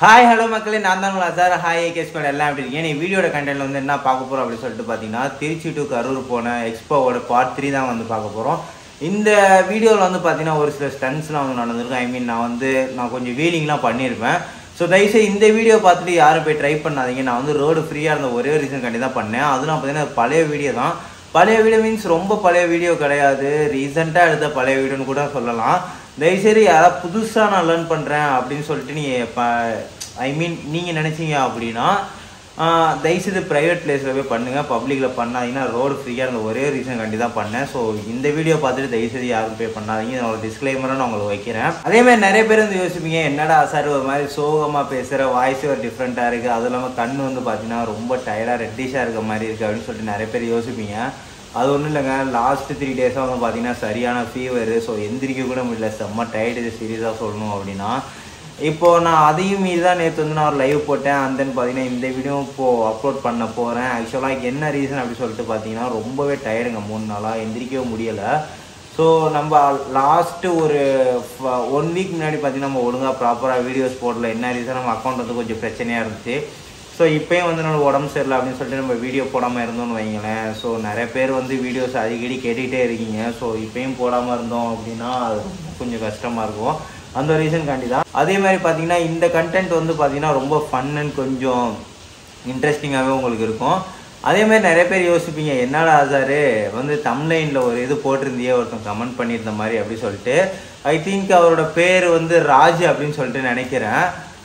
hi hello மக்களே நான் தான் உங்களா சார் ஹாய் கேஸ் மேடம் எல்லாம் எப்படி இருக்கீங்க நீ வீடியோட கண்டென்ட்ல வந்து என்ன பார்க்க போகிறோம் அப்படின்னு சொல்லிட்டு பார்த்தீங்கன்னா திருச்சி டு கரூர் போன எக்ஸ்போவோட பார்ட் த்ரீ தான் வந்து பார்க்க போகிறோம் இந்த வீடியோவில் வந்து பார்த்தீங்கன்னா ஒரு சில ஸ்டன்ஸ்லாம் வந்து நடந்திருக்கும் ஐ மீன் நான் வந்து நான் கொஞ்சம் வீலிங்லாம் பண்ணியிருப்பேன் ஸோ தயவுசெய்து இந்த வீடியோ பார்த்துட்டு யாரும் போய் ட்ரை பண்ணாதீங்க நான் வந்து ரோடு ஃப்ரீயாக இருந்த ஒரே ஒரு ரீசன் கண்டி தான் பண்ணேன் அதுவும் பார்த்தீங்கன்னா பழைய வீடியோ தான் பழைய வீடியோ மீன்ஸ் ரொம்ப பழைய வீடியோ கிடையாது ரீசெண்டாக எடுத்த பழைய வீடியோன்னு கூட சொல்லலாம் தயவுசெய்து யாராவது புதுசாக நான் லேர்ன் பண்ணுறேன் அப்படின்னு சொல்லிட்டு நீங்கள் இப்போ ஐ மீன் நீங்கள் நினச்சிங்க அப்படின்னா ஆஹ், தயவுசெய்து ப்ரைவேட் பிளேஸில் போய் பண்ணுங்கள் பப்ளிக்கில் பண்ணாதீங்கன்னா ரோடு ஃப்ரீயாக இருந்த ஒரே ரீசன் கண்டி தான் பண்ணேன் ஸோ இந்த வீடியோ பார்த்துட்டு தயவுசெய்து யாரும் போய் பண்ணாதீங்க இதோட டிஸ்க்ளைமரை நான் உங்களுக்கு வைக்கிறேன் அதே மாதிரி நிறைய பேர் வந்து யோசிப்பீங்க என்னடா சார் ஒரு மாதிரி சோகமாக பேசுகிற வாய்ஸ் ஒரு டிஃப்ரெண்ட்டாக இருக்குது அதுவும் இல்லாமல் கண் வந்து பார்த்தீங்கன்னா ரொம்ப டயர்டாக ரெட்டிஷாக இருக்க மாதிரி இருக்குது அப்படின்னு சொல்லிட்டு நிறைய பேர் யோசிப்பீங்க அது ஒன்றும் இல்லைங்க லாஸ்ட் த்ரீ டேஸாக வந்து பார்த்தீங்கன்னா சரியான ஃபீவர் ஸோ எந்திரிக்க கூட முடியல செம்ம டயர்டு இது சீரியஸாக சொல்லணும் அப்படின்னா இப்போ நான் அதையும் மீறி தான் நேற்று வந்து நான் ஒரு லைவ் போட்டேன் அண்ட் தென் பார்த்தீங்கன்னா இந்த வீடியோ இப்போது அப்லோட் பண்ண போகிறேன் ஆக்சுவலாக என்ன ரீசன் அப்படி சொல்லிட்டு பார்த்தீங்கன்னா ரொம்பவே டயர்டுங்க மூணு நாளாக எந்திரிக்கவே முடியலை ஸோ நம்ம லாஸ்ட்டு ஒரு ஒன் வீக் முன்னாடி பார்த்தீங்கன்னா நம்ம ஒழுங்காக ப்ராப்பராக வீடியோஸ் போடல என்ன ரீசன் நம்ம அக்கௌண்ட் வந்து கொஞ்சம் பிரச்சனையாக இருந்துச்சு ஸோ இப்போயும் வந்து நம்ம உடம்பு சரியில்லை அப்படின்னு சொல்லிட்டு நம்ம வீடியோ போடாமல் இருந்தோம்னு வைங்களேன் ஸோ நிறைய பேர் வந்து வீடியோஸ் அடிக்கடி கேட்டுக்கிட்டே இருக்கீங்க ஸோ இப்போயும் போடாமல் இருந்தோம் அப்படின்னா அது ரொம்ப கொஞ்சம் கஷ்டமாக இருக்கும் அந்த ரீசன் காண்டி தான் அதே மாதிரி பார்த்தீங்கன்னா இந்த கண்டென்ட் வந்து பார்த்தீங்கன்னா ரொம்ப ஃபன் அண்ட் கொஞ்சம் இன்ட்ரெஸ்டிங்காகவே உங்களுக்கு இருக்கும் அதே மாதிரி நிறைய பேர் யோசிப்பீங்க என்னடா ஆசாரு வந்து தமிழ்லைனில் ஒரு இது போட்டிருந்தியே ஒருத்தன் கமெண்ட் பண்ணியிருந்த மாதிரி அப்படி சொல்லிட்டு ஐ திங்க் அவரோட பேர் வந்து ராஜ் அப்படின்னு சொல்லிட்டு நினைக்கிறேன்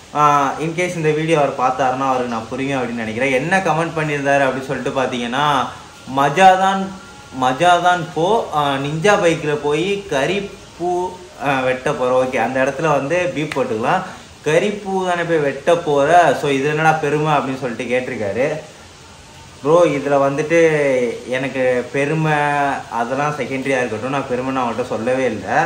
இன்கேஸ் இந்த வீடியோ அவர் பார்த்தாருன்னா அவருக்கு நான் புரியும் அப்படின்னு நினைக்கிறேன் என்ன கமெண்ட் பண்ணியிருந்தாரு அப்படின்னு சொல்லிட்டு பார்த்தீங்கன்னா மஜாதான் மஜாதான் போ ஆஹ் நிஞ்சா பைக்கில் போய் கறிப்பூ ஆஹ் வெட்ட போகிறோம் ஓகே அந்த இடத்துல வந்து பீப் போட்டுக்கலாம் கறிப்பூ தானே போய் வெட்ட போகிற ஸோ இது என்னடா பெருமை அப்படின்னு சொல்லிட்டு கேட்டிருக்காரு ப்ரோ இதில் வந்துட்டு எனக்கு பெருமை அதெல்லாம் செகண்டரியாக இருக்கட்டும் நான் பெருமை நான் அவங்கள்ட்ட சொல்லவே இல்லை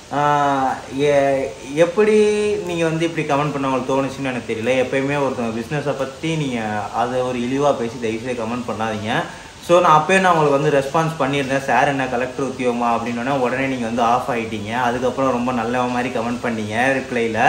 ஆஹ் எ- எப்படி நீங்கள் வந்து இப்படி கமெண்ட் பண்ண உங்களுக்கு தோணுச்சுன்னு எனக்கு தெரியல எப்பயுமே ஒருத்தவங்க பிஸ்னஸை பற்றி நீங்கள் அதை ஒரு இழிவாக பேசி தயவுசெய்து கமெண்ட் பண்ணாதீங்க ஸோ நான் அப்போயே நான் உங்களுக்கு வந்து ரெஸ்பான்ஸ் பண்ணியிருந்தேன் சார் என்ன கலெக்டர் உத்தியோகமா அப்படின்னோடனே உடனே நீங்கள் வந்து ஆஃப் ஆகிட்டீங்க அதுக்கப்புறம் ரொம்ப நல்ல மாதிரி கமெண்ட் பண்ணீங்க ரிப்ளையில்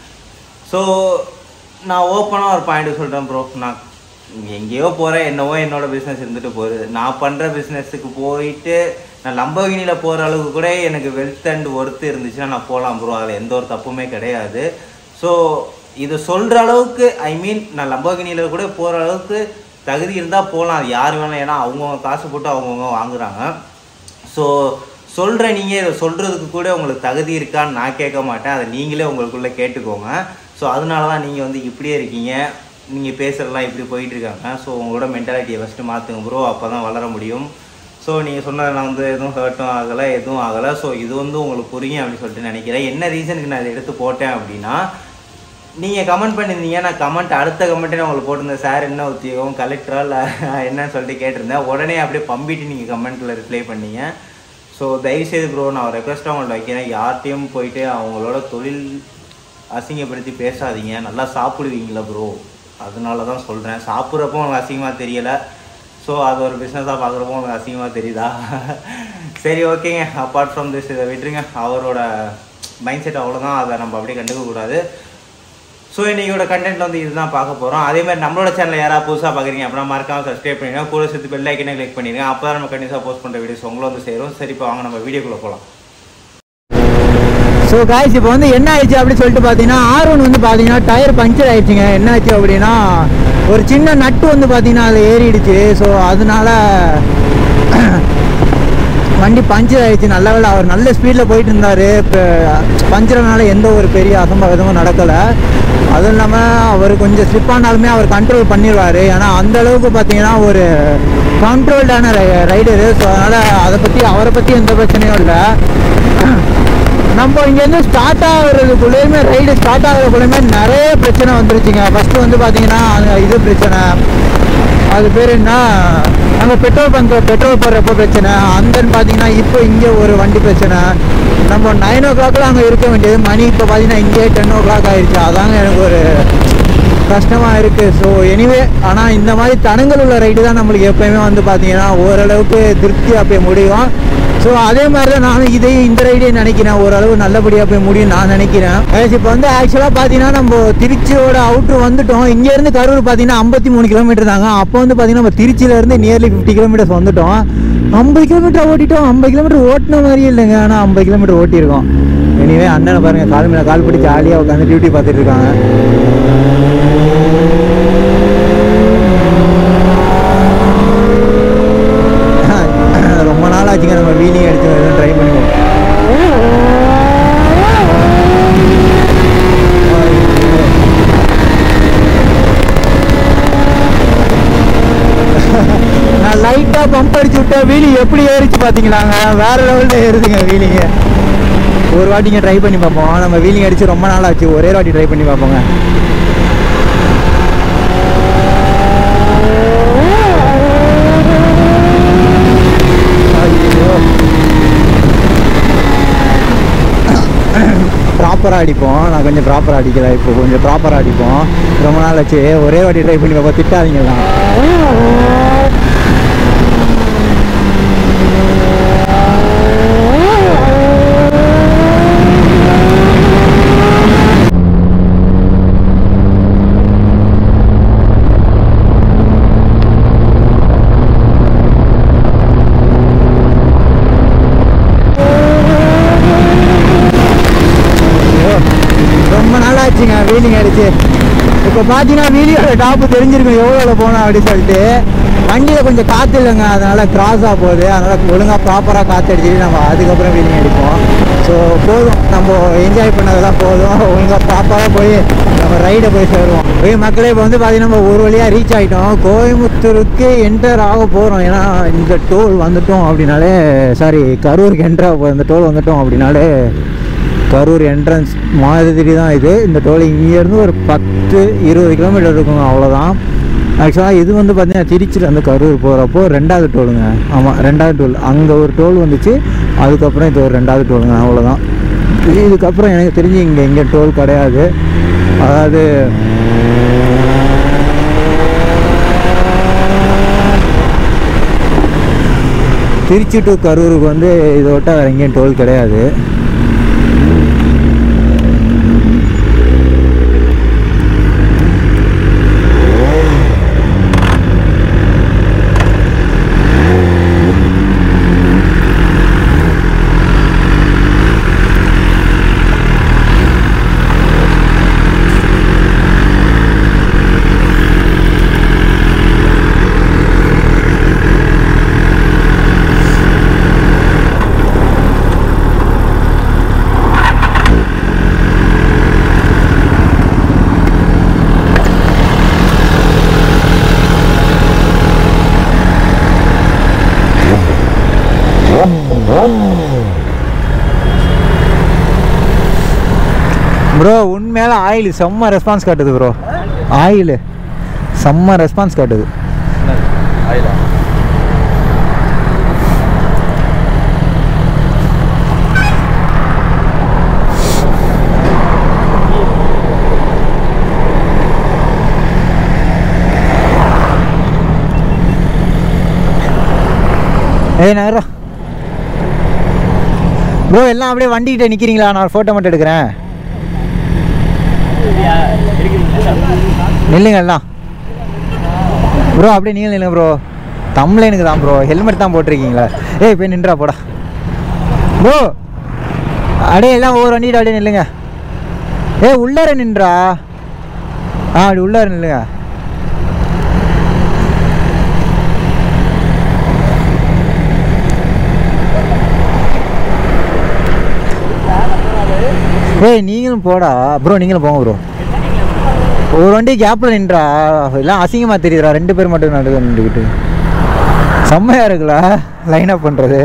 ஸோ நான் ஓப்பனாக ஒரு பாயிண்ட் சொல்கிறேன் ப்ரோ நான் எங்கேயோ போகிறேன் என்னவோ என்னோட பிஸ்னஸ் இருந்துட்டு போகுது நான் பண்ணுற பிஸ்னஸுக்கு போயிட்டு நான் லம்பகினியில் போகிற அளவுக்கு கூட எனக்கு வெல்த் அண்ட் ஒர்த்து இருந்துச்சுன்னா நான் போகலாம் ப்ரோ அதில் எந்த ஒரு தப்புமே கிடையாது ஸோ இது சொல்கிற அளவுக்கு ஐ மீன் நான் லம்பகினியில் கூட போகிற அளவுக்கு தகுதி இருந்தால் போகலாம் அது யார் வேணாலும் ஏன்னா அவங்கவுங்க காசு போட்டு அவங்கவுங்க வாங்குறாங்க ஸோ சொல்கிற நீங்கள் இதை சொல்கிறதுக்கு கூட உங்களுக்கு தகுதி இருக்கான்னு நான் கேட்க மாட்டேன் அதை நீங்களே உங்களுக்குள்ளே கேட்டுக்கோங்க ஸோ அதனால தான் நீங்கள் வந்து இப்படியே இருக்கீங்க நீங்கள் பேசுகிறதெல்லாம் இப்படி போயிட்டு இருக்காங்க ஸோ உங்களோட மென்டாலிட்டியை ஃபஸ்ட்டு மாற்றுங்க ப்ரோ அப்போ தான் வளர முடியும் ஸோ நீங்கள் சொன்னதெல்லாம் வந்து எதுவும் ஹர்ட்டும் ஆகலை எதுவும் ஆகலை ஸோ இது வந்து உங்களுக்கு புரியும் அப்படின்னு சொல்லிட்டு நினைக்கிறேன் என்ன ரீசனுக்கு நான் இதை எடுத்து போட்டேன் அப்படின்னா நீங்கள் கமெண்ட் பண்ணியிருந்தீங்க நான் கமெண்ட் அடுத்த கமெண்ட்டே நான் உங்களுக்கு போட்டிருந்தேன் சார் என்ன உத்தியோகம் கலெக்டரா இல்லை என்னன்னு சொல்லிட்டு கேட்டிருந்தேன் உடனே அப்படியே பம்பிட்டு நீங்கள் கமெண்ட்டில் ரிப்ளை பண்ணீங்க ஸோ தயவுசெய்து ப்ரோ நான் ஒரு ரெக்வஸ்ட்டாக உங்கள்ட்ட வைக்கிறேன் யார்கிட்டையும் போயிட்டு அவங்களோட தொழில் அசிங்கப்படுத்தி பேசாதீங்க நல்லா சாப்பிடுவீங்களா ப்ரோ அதனால தான் சொல்கிறேன் சாப்பிட்றப்போ உங்களுக்கு அசிங்கமாக தெரியலை ஸோ அது ஒரு பிஸ்னஸாக பார்க்குறப்போ உங்களுக்கு அசிங்கமாக தெரியுதா சரி ஓகேங்க அப்பார்ட் ஃப்ரம் திஸ் இதை விட்டுருங்க அவரோட மைண்ட் செட் அவ்வளோதான் அதை நம்ம அப்படியே கண்டுக்க கூடாது ஸோ இன்னைக்கோட கண்டென்ட் வந்து இதுதான் பார்க்க போகிறோம் அதே மாதிரி நம்மளோட சேனல் யாராவது புதுசாக பார்க்குறீங்க அப்படின்னா மறக்காம சப்ஸ்கிரைப் பண்ணிடுங்க கூட சேர்த்து பெல் ஐக்கனே கிளிக் பண்ணிடுங்க அப்போ தான் நம்ம கண்டிப்பாக போஸ்ட் பண்ணுற வீடியோஸ் உங்களை வந்து சேரும் சரி இப்போ வாங்க நம்ம வீடியோக்குள்ளே போகலாம் ஸோ காய்ஸ் இப்போ வந்து என்ன ஆயிடுச்சு அப்படின்னு சொல்லிட்டு பார்த்தீங்கன்னா ஆர் ஒன் வந்து பார்த்தீங்கன்னா டயர் பஞ்சர் ஆயிடுச்சுங்க என்ன ஆச்சு அப்படின்னா ஒரு சின்ன நட்டு வந்து பார்த்தீங்கன்னா அதில் ஏறிடுச்சு ஸோ அதனால வண்டி பஞ்சர் ஆயிடுச்சு நல்ல வேளை அவர் நல்ல ஸ்பீடில் போயிட்டு இருந்தார் இப்போ பஞ்சர்னால எந்த ஒரு பெரிய அசம்பாவிதமும் நடக்கலை அதுவும் இல்லாமல் அவர் கொஞ்சம் ஸ்லிப் ஆனாலுமே அவர் கண்ட்ரோல் பண்ணிடுவார் ஏன்னா அந்த அளவுக்கு பார்த்தீங்கன்னா ஒரு கண்ட்ரோல்டான ரைடரு ஸோ அதனால் அதை பற்றி அவரை பற்றி எந்த பிரச்சனையும் இல்லை நம்ம இங்கேருந்து ஸ்டார்ட் ஆகுறதுக்குள்ளேயுமே ரைடு ஸ்டார்ட் ஆகுறதுக்குள்ளேயுமே நிறைய பிரச்சனை வந்துருச்சுங்க ஃபஸ்ட்டு வந்து பார்த்தீங்கன்னா அங்க இது பிரச்சனை அது பேர் என்ன அங்கே பெட்ரோல் பங்க் பெட்ரோல் போடுறப்போ பிரச்சனை அந்தன்னு பார்த்தீங்கன்னா இப்போ இங்கே ஒரு வண்டி பிரச்சனை நம்ம நைன் ஓ கிளாக்ல அங்கே இருக்க வேண்டியது மணி இப்போ பார்த்தீங்கன்னா இங்கே டென் ஓ கிளாக் ஆயிடுச்சு அதாங்க எனக்கு ஒரு கஷ்டமாக இருக்குது ஸோ எனிவே ஆனால் இந்த மாதிரி தடங்கள் உள்ள ரைடு தான் நம்மளுக்கு எப்பயுமே வந்து பார்த்தீங்கன்னா ஓரளவுக்கு திருப்தி அப்படியே முடியும் ஸோ அதே மாதிரி தான் நானும் இதையும் இந்த ரைடே நினைக்கிறேன் ஓரளவு நல்லபடியாக போய் முடியும் நான் நினைக்கிறேன் இப்போ வந்து ஆக்சுவலாக பார்த்தீங்கன்னா நம்ம திருச்சியோட அவுட்ரு வந்துட்டோம் இங்கேருந்து கரூர் பார்த்தீங்கன்னா ஐம்பத்தி மூணு கிலோமீட்டர் தாங்க அப்போ வந்து பார்த்தீங்கன்னா நம்ம திருச்சியிலேருந்து நியர்லி ஃபிஃப்டி கிலோமீட்டர்ஸ் வந்துட்டோம் ஐம்பது கிலோமீட்டர் ஓட்டிட்டோம் ஐம்பது கிலோமீட்டர் ஓட்டின மாதிரியே இல்லைங்க ஆனால் ஐம்பது கிலோமீட்டர் ஓட்டியிருக்கோம் எனிவே அண்ணனை பாருங்கள் கால் மேலே கால் படி ஜாலியாக உட்காந்து டியூட்டி பார்த்துட்டு இருக்காங்க ரொம்ப நாள் ஆச்சுங்க நம்ம வீலிங் அடிச்சு எதுவும் ட்ரை பண்ணுவோம் நான் லைட்டாக பம்ப் அடிச்சு விட்டேன் வீலி எப்படி ஏறிச்சு பார்த்தீங்களாங்க வேற லெவலில் ஏறுதுங்க வீலிங்க ஒரு வாட்டிங்க ட்ரை பண்ணி பார்ப்போம் நம்ம வீலிங் அடிச்சு ரொம்ப நாள் ஆச்சு ஒரே வாட்டி ட்ரை பண்ணி பார்ப்போங்க ப்ராப்பராக அடிப்போம் நான் கொஞ்சம் ப்ராப்பராக அடிக்கல இப்போ கொஞ்சம் ப்ராப்பராக அடிப்போம் ரொம்ப நாள் ஆச்சு ஒரே வாட்டி ட்ரை பண்ணி பார்ப்போம் திட்டாதீங்கலாம் ரொம்ப நாள் ஆச்சுங்க வீலிங் அடிச்சு இப்போ பார்த்தீங்கன்னா வீலியோட டாப்பு தெரிஞ்சிருக்கும் எவ்வளோ போனோம் அப்படின்னு சொல்லிட்டு வண்டியில் கொஞ்சம் காற்று இல்லைங்க அதனால் கிராஸாக போகுது அதனால் ஒழுங்காக ப்ராப்பராக காற்று அடிச்சுட்டு நம்ம அதுக்கப்புறம் வீலிங் அடிப்போம் ஸோ போதும் நம்ம என்ஜாய் பண்ணதெல்லாம் போதும் ஒழுங்காக ப்ராப்பராக போய் நம்ம ரைடை போய் சேருவோம் போய் மக்களே இப்போ வந்து பார்த்தீங்கன்னா நம்ம ஒரு வழியாக ரீச் ஆகிட்டோம் கோயம்புத்தூருக்கு என்டர் ஆக போகிறோம் ஏன்னா இந்த டோல் வந்துட்டோம் அப்படின்னாலே சாரி கரூருக்கு என்டர் ஆக போகிறோம் இந்த டோல் வந்துட்டோம் அப்படின்னாலே கரூர் என்ட்ரன்ஸ் மாதிரி தான் இது இந்த டோல் இங்கேருந்து ஒரு பத்து இருபது கிலோமீட்டர் இருக்குங்க அவ்வளோதான் ஆக்சுவலாக இது வந்து பார்த்தீங்கன்னா திருச்சியில் வந்து கரூர் போகிறப்போ ரெண்டாவது டோலுங்க ஆமாம் ரெண்டாவது டோல் அங்கே ஒரு டோல் வந்துச்சு அதுக்கப்புறம் இது ஒரு ரெண்டாவது டோலுங்க அவ்வளோதான் இதுக்கப்புறம் எனக்கு தெரிஞ்சு இங்கே எங்கே டோல் கிடையாது அதாவது திருச்சி டு கரூருக்கு வந்து இதை விட்டால் வேறு எங்கேயும் டோல் கிடையாது ப்ரோ உண்மையால ஆயில் செம்ம ரெஸ்பான்ஸ் காட்டுது ப்ரோ ஆயில் செம்ம ரெஸ்பான்ஸ் காட்டுது ஏய் நகரா ப்ரோ எல்லாம் அப்படியே வண்டிக்கிட்ட நிற்கிறீங்களா நான் ஃபோட்டோ மட்டும் எடுக்கிறேன் நில்லுங்க எல்லாம் ப்ரோ அப்படியே நீங்கள் நில்லுங்க ப்ரோ தம்ப்ளைனுக்கு தான் ப்ரோ ஹெல்மெட் தான் போட்டிருக்கீங்களா ஏய் போய் நின்றா போடா ப்ரோ அப்படியே எல்லாம் ஒவ்வொரு வண்டிட்டு அப்படியே நில்லுங்க ஏய் உள்ளார நின்றா ஆ அப்படி உள்ளார நில்லுங்க ஏய் நீங்களும் போடா ப்ரோ நீங்களும் போங்க ப்ரோ ஒரு வண்டி கேப்பில் நின்றா எல்லாம் அசிங்கமாக தெரியுதுடா ரெண்டு பேர் மட்டும் நடுவே நின்றுக்கிட்டு செம்மையாக இருக்குல்ல லைன் அப் பண்ணுறது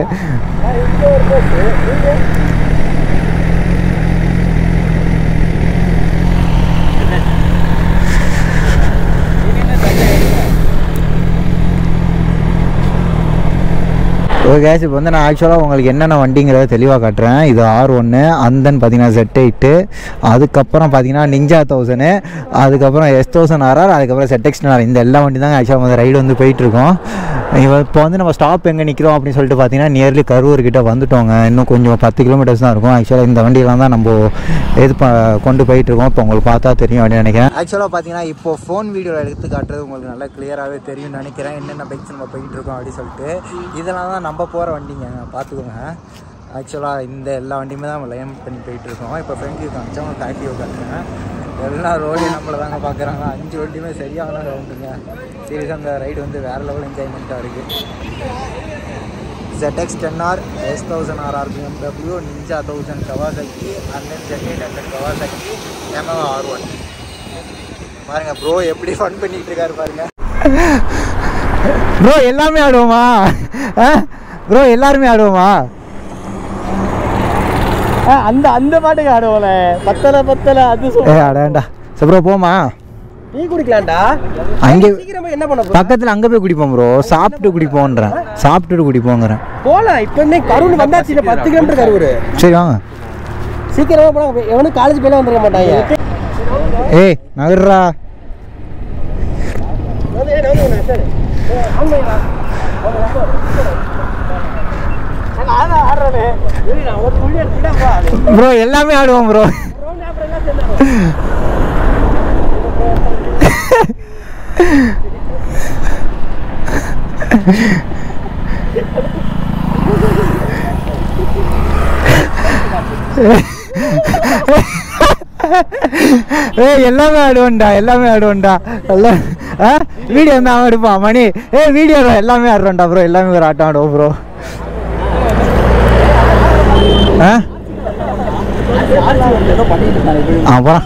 ஓகே கேஸ் இப்போ வந்து நான் ஆக்சுவலாக உங்களுக்கு என்னென்ன வண்டிங்கிறத தெளிவாக காட்டுறேன் இது ஆர் ஒன்று அந்தன் பார்த்தீங்கன்னா செட் எயிட்டு அதுக்கப்புறம் பார்த்தீங்கன்னா நிஞ்சா தௌசண்ட் அதுக்கப்புறம் எஸ் தௌசண்ட் ஆர்ஆர் அதுக்கப்புறம் செட் எக்ஸ்டன் இந்த எல்லா வண்டி தாங்க ஆக்சுவலாக வந்து ரைடு வந்து போயிட்டுருக்கோம் இப்போ வந்து நம்ம ஸ்டாப் எங்கே நிற்கிறோம் அப்படின்னு சொல்லிட்டு பார்த்தீங்கன்னா நியர்லி கரூர் கிட்ட வந்துட்டோங்க இன்னும் கொஞ்சம் பத்து கிலோமீட்டர்ஸ் தான் இருக்கும் ஆக்சுவலாக இந்த வண்டியெல்லாம் தான் நம்ம இது ப கொண்டு போயிட்டு இருக்கோம் இப்போ உங்களுக்கு பார்த்தா தெரியும் அப்படின்னு நினைக்கிறேன் ஆக்சுவலாக பார்த்தீங்கன்னா இப்போ ஃபோன் வீடியோ எடுத்து காட்டுறது உங்களுக்கு நல்லா கிளியராகவே தெரியும்னு நினைக்கிறேன் என்னென்ன பைக்ஸ் நம்ம போயிட்டு இருக்கோம் அப்படின்னு சொல்லிட்டு இதெல்லாம் தான் நம்ம போகிற வண்டிங்க பார்த்துக்கோங்க ஆக்சுவலாக இந்த எல்லா வண்டியுமே தான் நம்ம லைன் பண்ணி போயிட்டு இருக்கோம் இப்போ ஃப்ரண்ட் வியூ காமிச்சோம் பேக் வியூ காட்டுறேன் எல்லா ரோடையும் நம்மளை தாங்க பார்க்குறாங்க அஞ்சு வண்டியுமே சரியான ரவுண்டுங்க சீரியஸாக அந்த ரைடு வந்து வேறு லெவல் என்ஜாய்மெண்ட்டாக இருக்குது ZX ten R S thousand RR BMW Ninja thousand Kawasaki and then Z eight hundred Kawasaki MV R one பாருங்க ப்ரோ எப்படி ஃபன் பண்ணிட்டு இருக்காரு பாருங்க ப்ரோ எல்லாமே ஆடுவோமா ப்ரோ எல்லாருமே ஆடுவோமா அந்த அந்த பாட்டுக்கு ஆடுவோல பத்தல பத்தல அது ஏ அடாண்டா சரி ப்ரோ போமா டீ குடிக்கலாம்டா அங்கே சீக்கிரமா என்ன பண்ண போற பக்கத்தில் அங்கே போய் குடிப்போம் ப்ரோ சாப்பிட்டு குடிப்போன்றேன் சாப்பிட்டுட்டு குடிப்போங்கிறேன் போலாம் இப்போ என்ன கரூர் வந்தாச்சு இன்னும் பத்து கிலோமீட்டர் கரூர் சரி வாங்க சீக்கிரமா போனா எவனும் காலேஜ் போயில வந்துருக்க மாட்டாங்க ஏய் நகர்றா ப்ரோ எல்லாமே ஆடுவோம் ப்ரோ ஏய் எல்லாமே ஆடுவோம்டா எல்லாமே ஆடுவோம்டா எல்லாம் ஆ வீடியோ வந்து அவன் எடுப்பான் மணி ஏய் வீடியோ எல்லாமே ஆடுறோம்டா ப்ரோ எல்லாமே ஒரு ஆட்டம் ஆடுவோம் ப்ரோ ஆ அப்புறம்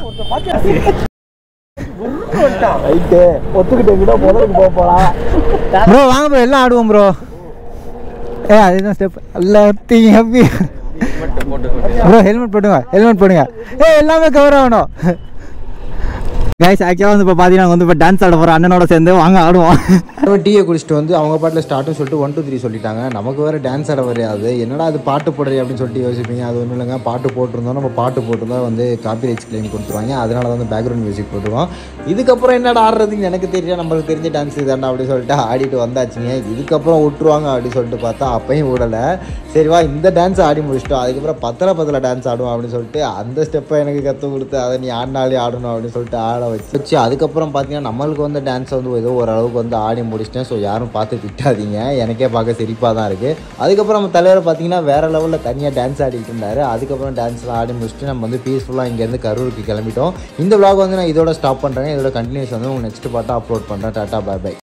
ஒத்துக்கிட்டு கூட முதலுக்கு போக போலாம் ப்ரோ வாங்க ப்ரோ எல்லாம் ஆடுவோம் ப்ரோ ஏ அதுதான் ஸ்டெப் எல்லாத்தையும் ஹாப்பி ப்ரோ ஹெல்மெட் போடுங்க ஹெல்மெட் போடுங்க ஏ எல்லாமே கவர் ஆகணும் கைஸ் ஆக்சுவலாக வந்து இப்போ பார்த்தீங்கன்னா வந்து இப்போ டான்ஸ் ஆட போகிறோம் அண்ணனோட சேர்ந்து வாங்க ஆடுவோம் டீயை குடிச்சிட்டு வந்து அவங்க பாட்டில் ஸ்டார்ட்னு சொல்லிட்டு ஒன் டூ த்ரீ சொல்லிட்டாங்க நமக்கு வேறு டான்ஸ் ஆட வரையாது என்னடா அது பாட்டு போடுறீ அப்படின்னு சொல்லிட்டு யோசிப்பீங்க அது ஒன்றும் இல்லைங்க பாட்டு போட்டிருந்தோம் நம்ம பாட்டு போட்டிருந்தா வந்து காப்பி ரைட்ஸ் கிளைம் கொடுத்துருவாங்க அதனால தான் வந்து பேக்ரவுண்ட் மியூசிக் போட்டுருவோம் இதுக்கப்புறம் என்னடா ஆடுறதுன்னு எனக்கு தெரியல நம்மளுக்கு தெரிஞ்ச டான்ஸ் இதாண்டா அப்படின்னு சொல்லிட்டு ஆடிட்டு வந்தாச்சுங்க இதுக்கப்புறம் விட்டுருவாங்க அப்படின்னு சொல்லிட்டு பார்த்தா அப்பயும் விடலை சரி வா இந்த டான்ஸ் ஆடி முடிச்சிட்டோம் அதுக்கப்புறம் பத்தல பத்தல டான்ஸ் ஆடுவோம் அப்படின்னு சொல்லிட்டு அந்த ஸ்டெப்பை எனக்கு கற்றுக் கொடுத்து அதை நீ ஆடினாலே ஆடணும் அப்படின்னு சொல்லிட்டு ஆட வச்சு வச்சு அதுக்கப்புறம் பார்த்தீங்கன்னா நம்மளுக்கு வந்து டான்ஸ் வந்து ஏதோ ஓரளவுக்கு வந்து ஆடி முடிச்சிட்டேன் ஸோ யாரும் பார்த்து திட்டாதீங்க எனக்கே பார்க்க சிரிப்பாக தான் இருக்குது அதுக்கப்புறம் நம்ம தலைவர் பார்த்தீங்கன்னா வேறு லெவலில் தனியாக டான்ஸ் ஆடிட்டு இருந்தார் அதுக்கப்புறம் டான்ஸ்லாம் ஆடி முடிச்சுட்டு நம்ம வந்து பீஸ்ஃபுல்லாக இங்கேருந்து கரூருக்கு கிளம்பிட்டோம் இந்த vlog வந்து நான் இதோட ஸ்டாப் பண்ணுறேன் இதோட கண்டினியூஸ் வந்து உங்களுக்கு நெக்ஸ்ட் பார்ட்டாக அப்லோட் பண்ணுறேன் டாட்டா பை பை